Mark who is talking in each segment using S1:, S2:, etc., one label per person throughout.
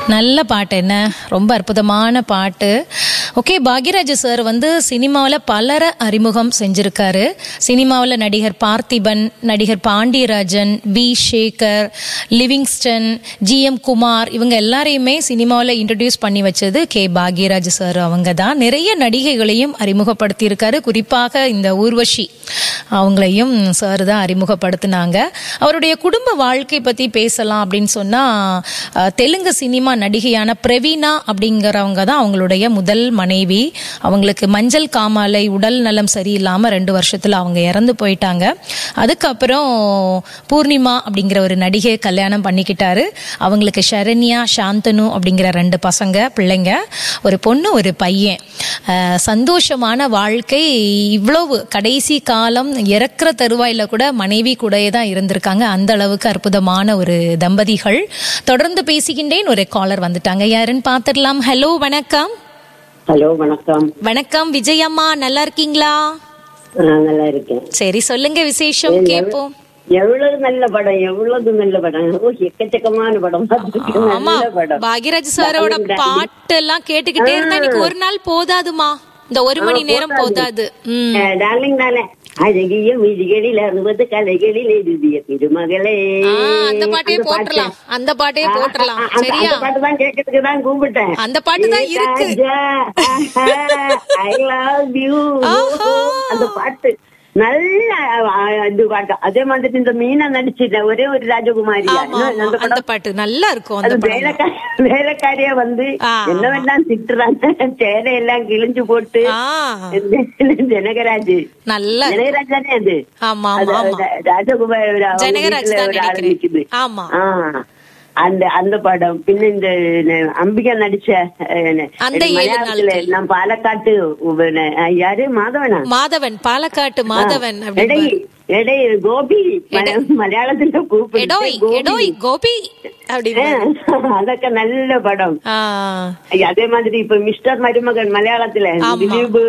S1: நல்ல பாட்டு என்ன ரொம்ப அற்புதமான பாட்டு ஓகே பாக்யராஜ் சார் வந்து சினிமாவில் பலரை அறிமுகம் செஞ்சிருக்காரு சினிமாவில் நடிகர் பார்த்திபன் நடிகர் Pandiarajan V Sekhar Livingston G M Kumar இவங்க எல்லாரையுமே சினிமாவில் இன்ட்ரடியூஸ் பண்ணி வச்சது கே பாக்யராஜ் சார் அவங்க தான் நிறைய நடிகைகளையும் அறிமுகப்படுத்தியிருக்காரு குறிப்பாக இந்த ஊர்வஷி அவங்களையும் சார் தான் அறிமுகப்படுத்தினாங்க அவருடைய குடும்ப வாழ்க்கை பற்றி பேசலாம் அப்படின்னு சொன்னால் தெலுங்கு சினிமா நடிகையான பிரவீனா அப்படிங்கிறவங்க தான் அவங்களுடைய முதல் மனைவி அவங்களுக்கு மஞ்சள் காமாலை உடல் நலம் சரியில்லாமல் ரெண்டு வருஷத்தில் அவங்க இறந்து போயிட்டாங்க அதுக்கப்புறம் பூர்ணிமா அப்படிங்கிற ஒரு நடிகை கல்யாணம் பண்ணிக்கிட்டாரு அவங்களுக்கு சரண்யா சாந்தனு அப்படிங்கிற ரெண்டு பசங்க பிள்ளைங்க ஒரு பொண்ணு ஒரு பையன் அஹ் சந்தோஷமான வாழ்க்கை இவ்வளவு கடைசி காலம் இறக்குற தருவாயில கூட மனைவி கூடயே தான் இருந்திருக்காங்க அந்த அளவுக்கு அற்புதமான ஒரு தம்பதிகள் தொடர்ந்து பேசுகின்றேன் ஒரு காலர் வந்துட்டாங்க யாருன்னு பார்த்துடலாம் ஹலோ வணக்கம்
S2: ஹலோ வணக்கம்
S1: வணக்கம் விஜயம்மா நல்லா இருக்கீங்களா
S2: நான் நல்லா இருக்கேன்
S1: சரி சொல்லுங்க விசேஷம் கேட்போம்
S2: எவ்வளவு நல்ல படம் எவ்வளவு நல்ல படம் ஓ, எக்கச்சக்கமான படம் பார்த்திருக்கேன்.
S1: ஆமா
S2: நல்ல படம்
S1: பாக்யராஜ் சாரோட பாட்டு எல்லாம் கேட்டுக்கிட்டே இருந்தா இன்னைக்கு ஒரு நாள் போதாதுமா இந்த ஒரு மணி நேரம் போதாது ம்
S2: டார்லிங் தானே அழகிய விழிகளில் அறுபது கலைகளில் எழுதிய திருமகளே
S1: ஆ, அந்த பாட்டே போட்டுறலாம் அந்த பாட்டே போட்டுறலாம்
S2: அந்த-
S1: சரியா
S2: அந்த பாட்டு தான் கேட்கறதுக்கு தான் கூப்பிட்டேன்
S1: அந்த பாட்டு தான் இருக்கு
S2: ஐ லவ் யூ
S1: ஆஹா.
S2: அந்த பாட்டு நல்ல ஆ, இது பாட்டு அதே மாதிரி இந்த மீனா நடிச்சிட்ட ஒரே ஒரு ராஜகுமாரி
S1: ஆமா ஆமா அந்த பாட்டு நல்லா இருக்கும் அந்த
S2: அது
S1: படம்
S2: வேலைக்காரி வேலைக்காரியா வந்து
S1: ஆ.
S2: என்ன வேண்டாம் திட்டுறாங்க சேலை எல்லாம் கிழிஞ்சு போட்டு
S1: ஆ
S2: ஜனகராஜ்
S1: நல்ல
S2: ஜனகராஜ் தானே அது
S1: ஆமா
S2: அது
S1: ஆமா ஆமா
S2: ரா- ராஜகுமார் அவங்க
S1: ஜனகராஜ்
S2: வீட்டுல
S1: தான்
S2: ஒரு ஆள்
S1: நினைக்கிறேன்.
S2: நிக்குது.
S1: ஆமா.
S2: ஆ. அந்த அந்த படம் பின்ன இந்த ந- அம்பிகா நடிச்ச அஹ், ந-
S1: அந்த ஏழு
S2: மலையாளத்துல
S1: நாட்கள்.
S2: நான் பாலக்காட்டு உவ- ந- யாரு மாதவனா
S1: மாதவன் பாலக்காட்டு மாதவன்
S2: எடை
S1: அப்படின்னு
S2: எடை கோபி மல- மலையாளத்துல
S1: எடோய்
S2: கூப்பிட்டு
S1: எடோய் கோபி அப்படின்னு
S2: அதக்க நல்ல படம்
S1: ஆ
S2: அதே மாதிரி இப்ப மிஸ்டர் மருமகன் மலையாளத்துல
S1: ஆமா.
S2: திலீப்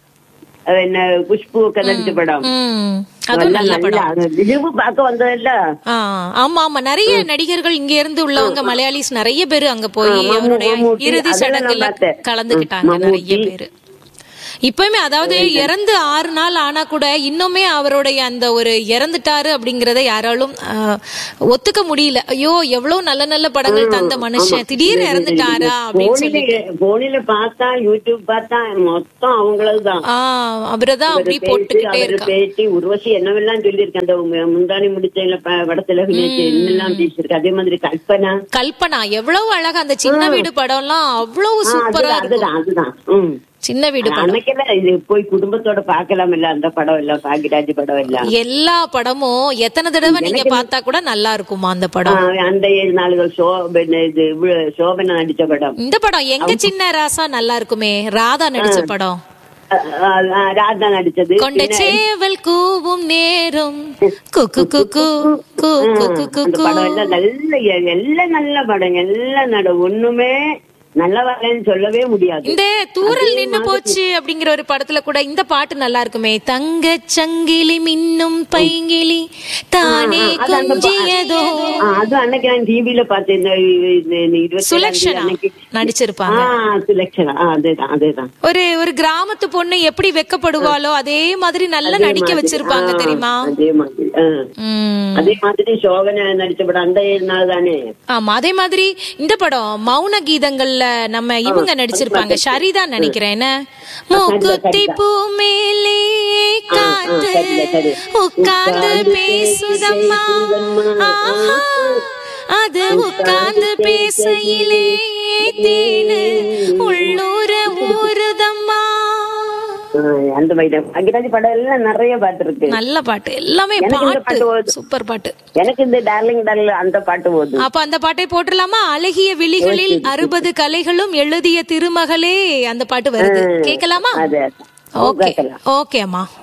S2: அஹ், என்ன குஷ்பு நடிச்ச படம்
S1: ம் அதுவும் நல்ல படம்
S2: அது திலீப் பார்க்க வந்ததில்ல
S1: ஆ, ஆமா ஆமா நிறைய நடிகர்கள் இங்க இருந்து உள்ளவங்க மலையாளிஸ் நிறைய பேரு அங்க போய்
S2: ஆமா,
S1: அவருடைய
S2: மம்முட்டி,
S1: இறுதி
S2: அதெல்லாம்
S1: சடங்குல
S2: நான் பார்த்தேன்.
S1: கலந்துக்கிட்டாங்க
S2: ம்,
S1: நிறைய
S2: மம்முட்டி.
S1: பேரு இப்பவுமே அதாவது இறந்து ஆறு நாள் ஆனா கூட இன்னுமே அவருடைய அந்த ஒரு இறந்துட்டாரு அப்படிங்கறத யாராலும் ஆ, ஒத்துக்க முடியல ஐயோ எவ்வளவு நல்ல நல்ல படங்கள் தந்த மனுஷன் திடீர்னு இறந்துட்டாரா அப்படின்னு சொல்லி
S2: போனில போனில பார்த்தா யூடியூப் பார்த்தா மொத்தம் அவங்களதுதான்
S1: ஆ அவரதான் அப்படி போட்டுக்கிட்டே
S2: அவர்
S1: இருக்கா
S2: பேட்டி உருவசி என்னவெல்லாம் சொல்லியிருக்கேன் அந்த உங்க முந்தானி முடிச்ச படத்துல என்னெல்லாம் பேசியிருக்கு அதே மாதிரி கல்பனா
S1: கல்பனா எவ்வளவு அழகா அந்த சின்ன வீடு படம்லாம் அவ்வளவு
S2: ஆ,
S1: சூப்பரா
S2: அதுதான்
S1: இருக்கும்
S2: அதுதான் அதுதான் ம்
S1: சின்ன வீடு படம்
S2: அன்னைக்கெல்லாம் இது போய் குடும்பத்தோட பார்க்கலாம் இல்ல அந்த படம் எல்லாம் பாக்கியராஜ் படம் எல்லாம்
S1: எல்லா படமும் எத்தனை தடவை நீங்க பார்த்தா கூட நல்லா இருக்குமா அந்த
S2: ஆ,
S1: படம்
S2: அந்த ஏழு நாளுகள் சோ இது இவ்வளவு சோபனா நடிச்ச படம்
S1: இந்த படம் எங்க சின்ன ராசா நல்லா இருக்குமே ராதா நடிச்ச படம்
S2: ஆ, ஆ, ஆ, ராதா நடிச்சது
S1: கொண்ட சேவல் கூவும் நேரம் குக்கு குக்கு கு குக்கு
S2: அந்த
S1: குக்கு
S2: படம் எல்லாம் நல்ல எல்லாம் நல்ல படம் எல்லாம் நட ஒண்ணுமே நல்ல வரலன்னு சொல்லவே முடியாது
S1: இந்த தூரல் நின்னு போச்சு அப்படிங்கிற ஒரு படத்துல கூட இந்த பாட்டு நல்லா இருக்குமே தங்க சங்கிலி மின்னும் பைங்கிலி தானே
S2: அது அந்த பா-
S1: கொஞ்சியதோ
S2: ஆ, அது அன்னைக்கு நான் டிவில பார்த்தேன் இந்த இந்த- இந்த இருபத்தி
S1: சுலக்ஷனா
S2: அன்னைக்கு
S1: நடிச்சிருப்பாங்க
S2: ஆ சுலக்ஷனா ஆ, அதேதான் அதேதான்
S1: ஒரு ஒரு கிராமத்து பொண்ணு எப்படி வெக்கப்படுவாளோ அதே மாதிரி நல்லா நடிக்க வச்சிருப்பாங்க
S2: ஆ,
S1: தெரியுமா
S2: அதே மாதிரி ஆ.
S1: உம்
S2: அதே மாதிரி சோபனா நடிச்ச படம் அந்த ஏழு நாள் தானே
S1: ஆமா அதே மாதிரி இந்த படம் மௌன கீதங்கள்ல நம்ம இவங்க நடிச்சிருப்பாங்க சரிதான் நினைக்கிறேன் என்ன மூக்குத்தி பூ மேலே காத்து
S2: சரில, சரி.
S1: உட்கார்ந்து பேசுதம்மா ஆஹா அது உட்கார்ந்து பேசையிலே தேனு உள்ளூர ஊறுதம்மா
S2: ஆ, அந்த மாதிரி அகிராஜ் படம் எல்லாம் நிறைய பாட்டு
S1: நல்ல பாட்டு எல்லாமே
S2: எனக்கு இந்த
S1: பாட்டு
S2: பாட்டு ஓடுது.
S1: சூப்பர் பாட்டு
S2: எனக்கு இந்த டார்லிங் டார்லிங் அந்த பாட்டு போதும்
S1: அப்ப அந்த பாட்டை போட்டுடலாமா அழகிய விழிகளில் அறுபது கலைகளும் எழுதிய திருமகளே அந்த பாட்டு வருது கேட்கலாமா
S2: அது
S1: ஓகே
S2: கேட்கலாம்.
S1: ஓகே அம்மா